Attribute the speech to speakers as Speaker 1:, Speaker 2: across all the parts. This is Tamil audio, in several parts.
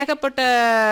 Speaker 1: ஏகப்பட்ட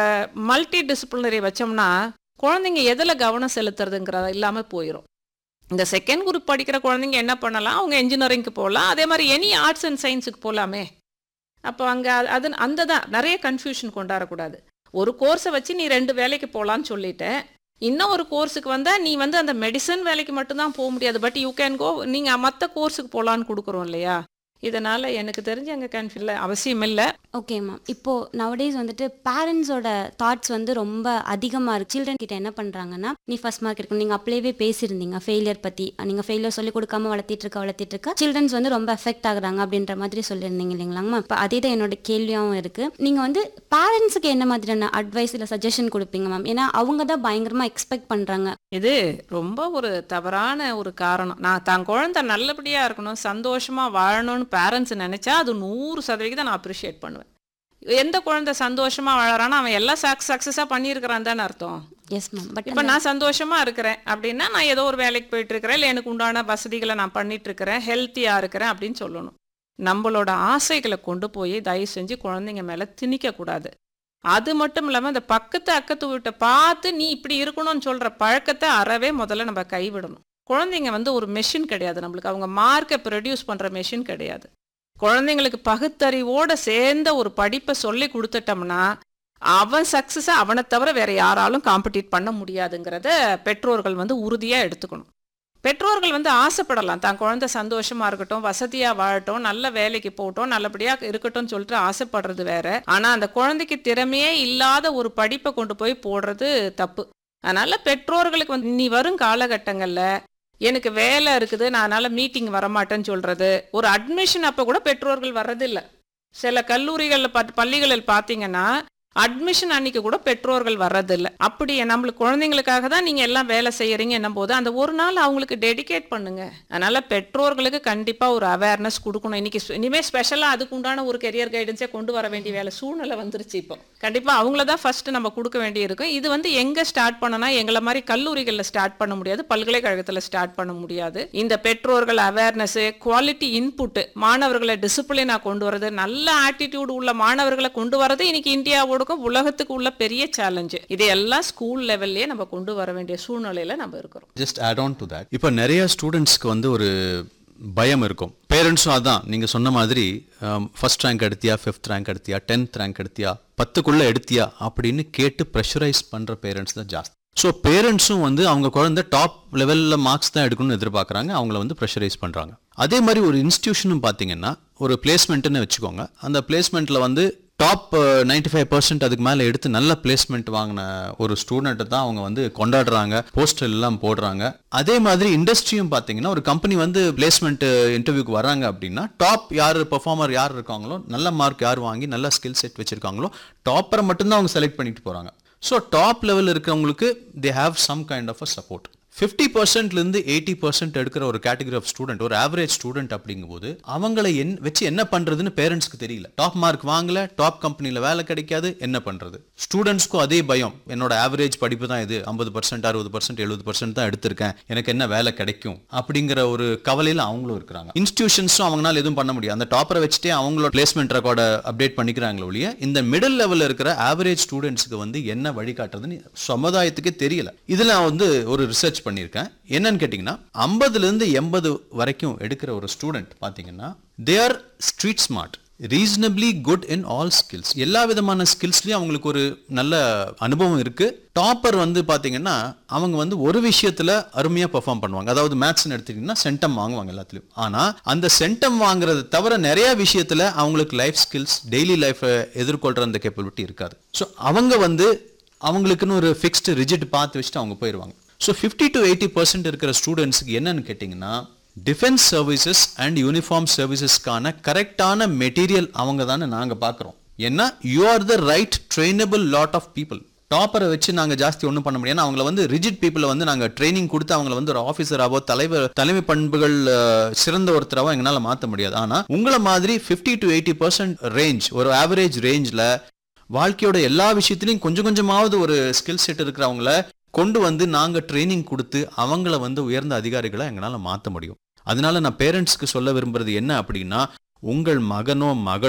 Speaker 1: மல்டி டிசிப்ளினரி வச்சோம்னா குழந்தைங்க எதில் கவனம் செலுத்துறதுங்கிறத இல்லாமல் போயிடும் இந்த செகண்ட் குரூப் படிக்கிற குழந்தைங்க என்ன பண்ணலாம் அவங்க இன்ஜினியரிங்க்கு போகலாம் அதே மாதிரி எனி ஆர்ட்ஸ் அண்ட் சயின்ஸுக்கு போகலாமே அப்போ அங்கே அது அந்த தான் நிறைய கன்ஃபியூஷன் கொண்டாடக்கூடாது ஒரு கோர்ஸை வச்சு நீ ரெண்டு வேலைக்கு போகலான்னு சொல்லிட்டேன் இன்னும் ஒரு கோர்ஸுக்கு வந்தால் நீ வந்து அந்த மெடிசன் வேலைக்கு மட்டும்தான் போக முடியாது பட் யூ கேன் கோ நீங்கள் மற்ற கோர்ஸுக்கு போகலான்னு கொடுக்குறோம் இல்லையா இதனால் எனக்கு தெரிஞ்சு அங்கே கன்ஃபியூ அவசியம் இல்லை
Speaker 2: ஓகே மேம் இப்போ நவடேஸ் வந்துட்டு பேரண்ட்ஸோட தாட்ஸ் வந்து ரொம்ப அதிகமாக இருக்கு சில்ட்ரன் கிட்ட என்ன பண்ணுறாங்கன்னா நீ ஃபர்ஸ்ட் மார்க் எடுக்கணும் நீங்கள் அப்படியே பேசியிருந்தீங்க ஃபெயிலியர் பற்றி நீங்கள் ஃபெயிலியர் சொல்லி கொடுக்காம வளர்த்திட்டு இருக்க வளர்த்திட்டு இருக்க சில்ட்ரன்ஸ் வந்து ரொம்ப எஃபெக்ட் ஆகுறாங்க அப்படின்ற மாதிரி சொல்லியிருந்தீங்க இல்லைங்களாங்க மேம் இப்போ அதே தான் என்னோட கேள்வியாகவும் இருக்குது நீங்கள் வந்து பேரண்ட்ஸுக்கு என்ன மாதிரியான அட்வைஸ் இல்லை சஜஷன் கொடுப்பீங்க மேம் ஏன்னா அவங்க தான் பயங்கரமாக எக்ஸ்பெக்ட் பண்ணுறாங்க
Speaker 1: இது ரொம்ப ஒரு தவறான ஒரு காரணம் நான் தான் குழந்தை நல்லபடியாக இருக்கணும் சந்தோஷமாக வாழணும்னு பேரண்ட்ஸ் நினச்சா அது நூறு சதவிகிதம் நான் அப்ரிஷியேட் பண்ணுவேன் எந்த குழந்தை சந்தோஷமாக வாழறானோ அவன் எல்லாம் சக்ஸ் சக்ஸஸாக பண்ணியிருக்கிறான் தானே அர்த்தம்
Speaker 2: எஸ் மேம் பட்
Speaker 1: இப்போ நான் சந்தோஷமா இருக்கிறேன் அப்படின்னா நான் ஏதோ ஒரு வேலைக்கு போயிட்டு இருக்கிறேன் இல்லை எனக்கு உண்டான வசதிகளை நான் பண்ணிட்டு இருக்கிறேன் ஹெல்த்தியா இருக்கிறேன் அப்படின்னு சொல்லணும் நம்மளோட ஆசைகளை கொண்டு போய் தயவு செஞ்சு குழந்தைங்க மேல திணிக்க கூடாது அது மட்டும் இல்லாமல் இந்த பக்கத்து அக்கத்து வீட்டை பார்த்து நீ இப்படி இருக்கணும்னு சொல்ற பழக்கத்தை அறவே முதல்ல நம்ம கைவிடணும் குழந்தைங்க வந்து ஒரு மெஷின் கிடையாது நம்மளுக்கு அவங்க மார்க்கை ப்ரொடியூஸ் பண்ற மெஷின் கிடையாது குழந்தைங்களுக்கு பகுத்தறிவோட சேர்ந்த ஒரு படிப்பை சொல்லி கொடுத்துட்டோம்னா அவன் சக்ஸஸை அவனை தவிர வேற யாராலும் காம்படிட் பண்ண முடியாதுங்கிறத பெற்றோர்கள் வந்து உறுதியாக எடுத்துக்கணும் பெற்றோர்கள் வந்து ஆசைப்படலாம் தான் குழந்தை சந்தோஷமா இருக்கட்டும் வசதியா வாழட்டும் நல்ல வேலைக்கு போகட்டும் நல்லபடியா இருக்கட்டும்னு சொல்லிட்டு ஆசைப்படுறது வேற ஆனா அந்த குழந்தைக்கு திறமையே இல்லாத ஒரு படிப்பை கொண்டு போய் போடுறது தப்பு அதனால பெற்றோர்களுக்கு வந்து நீ வரும் காலகட்டங்கள்ல எனக்கு வேலை இருக்குது நான் அதனால மீட்டிங் வரமாட்டேன்னு சொல்றது ஒரு அட்மிஷன் அப்ப கூட பெற்றோர்கள் வர்றதில்ல சில கல்லூரிகளில் பள்ளிகளில் பார்த்தீங்கன்னா அட்மிஷன் அன்னைக்கு கூட பெற்றோர்கள் வர்றதில்ல அப்படி நம்மளுக்கு குழந்தைங்களுக்காக தான் நீங்க எல்லாம் வேலை செய்யறீங்க என்னும் போது அந்த ஒரு நாள் அவங்களுக்கு டெடிகேட் பண்ணுங்க அதனால பெற்றோர்களுக்கு கண்டிப்பா ஒரு அவேர்னஸ் கொடுக்கணும் இன்னைக்கு ஸ்பெ- இனிமே ஸ்பெஷலா அதுக்கு உண்டான ஒரு கெரியர் கைடன்ஸே கொண்டு வர வேண்டிய வேலை சூழ்நிலை வந்துருச்சு இப்போ கண்டிப்பா அவங்கள தான் ஃபர்ஸ்ட் நம்ம கொடுக்க வேண்டி இருக்கும் இது வந்து எங்க ஸ்டார்ட் பண்ணனா எங்களை மாதிரி கல்லூரிகளில் ஸ்டார்ட் பண்ண முடியாது பல்கலைக்கழகத்தில் ஸ்டார்ட் பண்ண முடியாது இந்த பெற்றோர்கள் அவேர்னஸ் குவாலிட்டி இன்புட் மாணவர்களை டிசிப்ளினா கொண்டு வரது நல்ல ஆட்டிடியூட் உள்ள மாணவர்களை கொண்டு வரது இன்னைக்கு இந்தியாவோட உலகத்துக்கு உள்ள பெரிய சேலஞ்சு இதையெல்லாம் ஸ்கூல் லெவல்லே நம்ம கொண்டு வர வேண்டிய சூழ்நிலையில நம்ம இருக்கிறோம்
Speaker 3: just add on to that இப்போ நிறைய ஸ்டூடெண்ட்ஸ்க்கு வந்து ஒரு பயம் இருக்கும் பேரண்ட்ஸும் அதான் நீங்கள் சொன்ன மாதிரி ஃபர்ஸ்ட் ரேங்க் எடுத்தியா ஃபிஃப்த் ரேங்க் எடுத்தியா டென்த் ரேங்க் எடுத்தியா பத்துக்குள்ளே எடுத்தியா அப்படின்னு கேட்டு ப்ரெஷரைஸ் பண்ணுற பேரண்ட்ஸ் தான் ஜாஸ்தி ஸோ பேரண்ட்ஸும் வந்து அவங்க குழந்தை டாப் லெவலில் மார்க்ஸ் தான் எடுக்கணும்னு எதிர்பார்க்குறாங்க அவங்கள வந்து ப்ரெஷரைஸ் பண்ணுறாங்க அதே மாதிரி ஒரு இன்ஸ்டியூஷனும் பார்த்தீங்கன்னா ஒரு பிளேஸ்மெண்ட்டுன்னு வச்சுக்கோங்க அந்த பிளேஸ்மெண்ட்டில் வந்து டாப் நைன்டி ஃபைவ் பர்சன்ட் அதுக்கு மேலே எடுத்து நல்ல பிளேஸ்மெண்ட் வாங்கின ஒரு ஸ்டூடெண்ட்டை தான் அவங்க வந்து கொண்டாடுறாங்க போஸ்டர் எல்லாம் போடுறாங்க அதே மாதிரி இண்டஸ்ட்ரியும் பார்த்தீங்கன்னா ஒரு கம்பெனி வந்து பிளேஸ்மெண்ட் இன்டர்வியூக்கு வராங்க அப்படின்னா டாப் யார் பெர்ஃபார்மர் யார் இருக்காங்களோ நல்ல மார்க் யார் வாங்கி நல்ல ஸ்கில் செட் வச்சிருக்காங்களோ டாப்பரை மட்டும்தான் அவங்க செலக்ட் பண்ணிட்டு போகிறாங்க ஸோ டாப் லெவல் இருக்கிறவங்களுக்கு they have some kind of a support fifty பர்சன்ட்லேருந்து எயிட்டி பர்சன்ட் எடுக்கிற ஒரு கேட்டகரி ஆஃப் ஸ்டூடெண்ட் ஒரு ஆவரேஜ் ஸ்டூடெண்ட் அப்படிங்கும்போது அவங்களை என் வச்சு என்ன பண்ணுறதுன்னு பேரண்ட்ஸ்க்கு தெரியல டாப் மார்க் வாங்கல டாப் கம்பெனியில் வேலை கிடைக்காது என்ன பண்ணுறது ஸ்டூடெண்ட்ஸ்க்கும் அதே பயம் என்னோட ஆவரேஜ் படிப்பு தான் இது ஐம்பது பர்சன்ட் அறுபது பர்சன்ட் எழுபது பர்சன்ட் தான் எடுத்திருக்கேன் எனக்கு என்ன வேலை கிடைக்கும் அப்படிங்கிற ஒரு கவலையில் அவங்களும் இருக்கிறாங்க இன்ஸ்டியூஷன்ஸும் அவங்களால எதுவும் பண்ண முடியாது அந்த டாப்பரை வச்சுட்டே அவங்களோட பிளேஸ்மெண்ட் ரெக்கார்டை அப்டேட் பண்ணிக்கிறாங்களே ஒழிய இந்த மிடில் லெவலில் இருக்கிற ஆவரேஜ் ஸ்டூடெண்ட்ஸ்க்கு வந்து என்ன வழிகாட்டுறதுன்னு சமுதாயத்துக்கு தெரியல இதில் நான் வந்து ஒரு ரிசர்ச் பண்ணியிருக்கேன் என்னன்னு கேட்டிங்கன்னா ஐம்பதுலேருந்து எண்பது வரைக்கும் எடுக்கிற ஒரு ஸ்டூடெண்ட் பார்த்தீங்கன்னா they are street smart reasonably good in all skills எல்லா விதமான ஸ்கில்ஸ்லயும் அவங்களுக்கு ஒரு நல்ல அனுபவம் இருக்கு டாப்பர் வந்து பாத்தீங்கன்னா அவங்க வந்து ஒரு விஷயத்துல அருமையா பெர்ஃபார்ம் பண்ணுவாங்க அதாவது மேத்ஸ்னு எடுத்துக்கிட்டீங்கன்னா சென்டம் வாங்குவாங்க எல்லாத்துலயும் ஆனா அந்த சென்டம் வாங்குறது தவிர நிறைய விஷயத்துல அவங்களுக்கு லைஃப் ஸ்கில்ஸ் டெய்லி லைஃப் எதிர்கொள்ற அந்த கேப்பபிலிட்டி இருக்காது ஸோ அவங்க வந்து அவங்களுக்குன்னு ஒரு ஃபிக்ஸ்டு ரிஜிட் பார்த்து வச்சுட்டு அவங்க போயிடுவாங்க so fifty to eighty percent இருக்கிற ஸ்டூடெண்ட்ஸ்க்கு என்னன்னு கேட்டிங்கன்னா டிஃபென்ஸ் சர்வீசஸ் அண்ட் யூனிஃபார்ம் சர்வீசஸ்க்கான கரெக்டான மெட்டீரியல் அவங்க தானே நாங்கள் பார்க்குறோம் ஏன்னா you are the right trainable lot of people டாப்பரை வச்சு நாங்கள் ஜாஸ்தி ஒன்றும் பண்ண முடியாது ஏன்னா அவங்கள வந்து ரிஜிட் பீப்புளை வந்து நாங்கள் ட்ரைனிங் கொடுத்து அவங்கள வந்து ஒரு ஆஃபீஸராவோ தலைவர் தலைமை பண்புகள் அஹ், சிறந்த ஒருத்தராவோ எங்களால் மாற்ற முடியாது ஆனால் உங்களை மாதிரி fifty to eighty percent range ஒரு ஆவரேஜ் ரேஞ்சில் வாழ்க்கையோட எல்லா விஷயத்துலையும் கொஞ்சம் கொஞ்சமாவது ஒரு ஸ்கில் செட் இருக்கிறவங்கள கொண்டு வந்து நாங்கள் ட்ரைனிங் கொடுத்து அவங்கள வந்து உயர்ந்த அதிகாரிகளை எங்களால் மாற்ற முடியும் அதனால நான் பேரண்ட்ஸ்க்கு சொல்ல விரும்புறது என்ன அப்படின்னா உங்கள் மகனோ மகளோ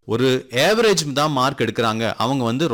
Speaker 3: ஒரு ஏவரேஜ் தான் மார்க் எடுக்கிறாங்க அவங்க வந்து